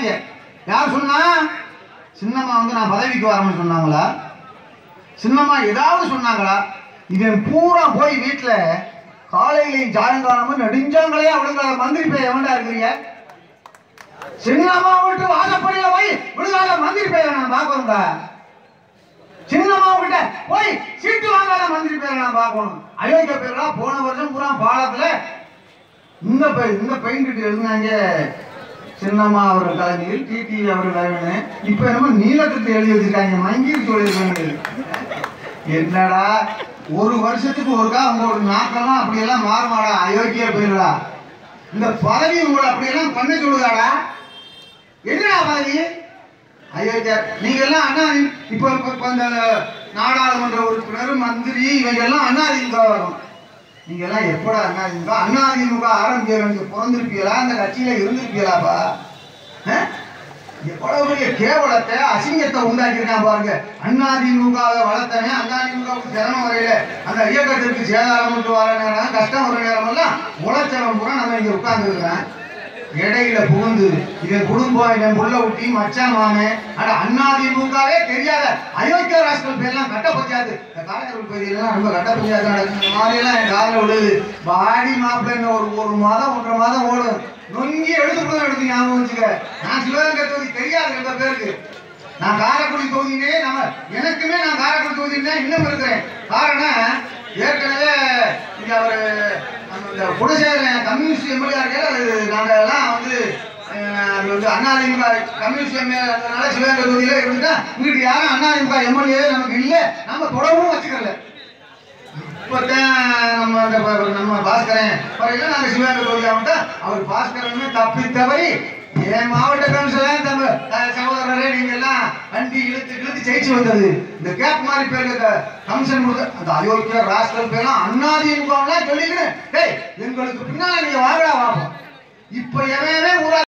சொல்லாதீங்க யார் சொன்னா சின்னம்மா வந்து நான் பதவிக்கு வரணும்னு சொன்னாங்களா சின்னம்மா ஏதாவது சொன்னாங்களா இவன் பூரா போய் வீட்டில் காலையிலையும் சாயங்காலமும் நெடுஞ்சாங்களே அவளுங்க மந்திரி போய் எவன்டா இருக்கிறீங்க சின்னம்மா விட்டு வாசப்படியில போய் விடுதலை மந்திரி பேரை நான் பார்க்கணும்டா சின்னம்மா கிட்ட போய் சீட்டு வாங்காத மந்திரி பேரை நான் பார்க்கணும் அயோக்கிய பேரா போன வருஷம் பூரா பாலத்துல இந்த பை இந்த பெயிண்ட் எழுதினாங்க சின்னம்மா அவர் தலைமையில் டிடி அவர் தலைமையில் இப்ப என்னமோ நீலத்துக்கு எழுதி வச்சிருக்காங்க மங்கிரி சொல்லியிருக்காங்க என்னடா ஒரு வருஷத்துக்கு ஒருக்கா உங்களோட நாக்கெல்லாம் அப்படியெல்லாம் மாறுமாடா அயோக்கிய பேருடா இந்த பதவி உங்களை அப்படியெல்லாம் பண்ண சொல்லுதாடா என்னடா பதவி அயோக்கியா நீங்க எல்லாம் அண்ணா இப்ப இப்ப இப்ப இந்த நாடாளுமன்ற உறுப்பினர் மந்திரி இவங்க எல்லாம் அண்ணா திமுக வரும் நீங்க எல்லாம் எப்படா அண்ணா திமுக அண்ணா திமுக ஆரம்பிக்க நீங்க பிறந்திருப்பீங்களா அந்த கட்சியில இருந்திருப்பீங்களாப்பா அஹ்? எவ்வளவு பெரிய கேவலத்தை அசிங்கத்தை உண்டாக்கியிருக்கான் பாருங்க அண்ணா திமுகவை வளர்த்தவன் அண்ணா திமுகவுக்கு சிரமம் வரையில அந்த இயக்கத்திற்கு சேதாரம் விட்டு வர நேரம் கஷ்டம் வர நேரம் எல்லாம் உழைச்சவன் பூரா நம்ம இங்க உட்கார்ந்துருக்கிறேன் இடையில புகுந்து இவன் குடும்பம் இவன் புள்ள ஊட்டி மச்சான் மாமன் ஆனா அண்ணா திமுகவே தெரியாத அயோக்கிய ராஷ்டிரல் பேர்லாம் கட்ட பஞ்சாயத்து இந்த காரைக்குடி பகுதியிலாம் ரொம்ப கட்ட பஞ்சாயத்து நடக்குது இந்த மாதிரியெல்லாம் என் காதில் விழுது பாடி மாப்பிள்ளைன்னு ஒரு ஒரு மாதம் ஒன்றரை மாதம் ஓடும் நொங்கி எடுத்து கூட எடுத்து ஞாபகம் வச்சுக்க நான் சிவகங்கை தொகுதி தெரியாது ரெண்டு பேருக்கு நான் காரைக்குடி தொகுதியிலே நம்ம எனக்குமே நான் காரைக்குடி தொகுதியிலே இன்னும் இருக்கிறேன் காரணம் ஏற்கனவே இங்க அவரு நம்ம இந்த குடசேகரன் கம்யூனிஸ்ட் எம்எல்ஏ இருக்கையில நாங்கள் எல்லாம் வந்து அஹ், அது வந்து அண்ணாதிமுக கம்யூனிஸ்ட் எம்எல்ஏ இருந்ததுனால சிவகங்கை தொகுதியில இருந்துட்டா இங்கிட்டு யாரும் அண்ணாதிமுக எம்எல்ஏ நமக்கு இல்லை நம்ம தொடர்பும் வச்சுக்கல இப்பதான் நம்ம அந்த ப- நம்ம பாஸ்கரன் வரையில நாங்க சிவகங்கை தொகுதி ஆகிட்டா அவர் பாஸ்கரனுமே தப்பி தவறி என் மாவட்ட கவுன்சிலர் நம்ம அஹ், சகோதரரே நீங்க எல்லாம் வண்டி இழுத்து இழுத்து ஜெயிச்சு வந்தது இந்த கேப் மாதிரி பேருக்கு கமிஷன் கொடுத்த அந்த அயோக்கிய ராஷ்டிரல் பேர்லாம் அண்ணாதிமுகலாம் சொல்லிக்கிட்டு டேய் எங்களுக்கு பின்னால நீங்க வாங்கடா வாப்போம் இப்ப எவன்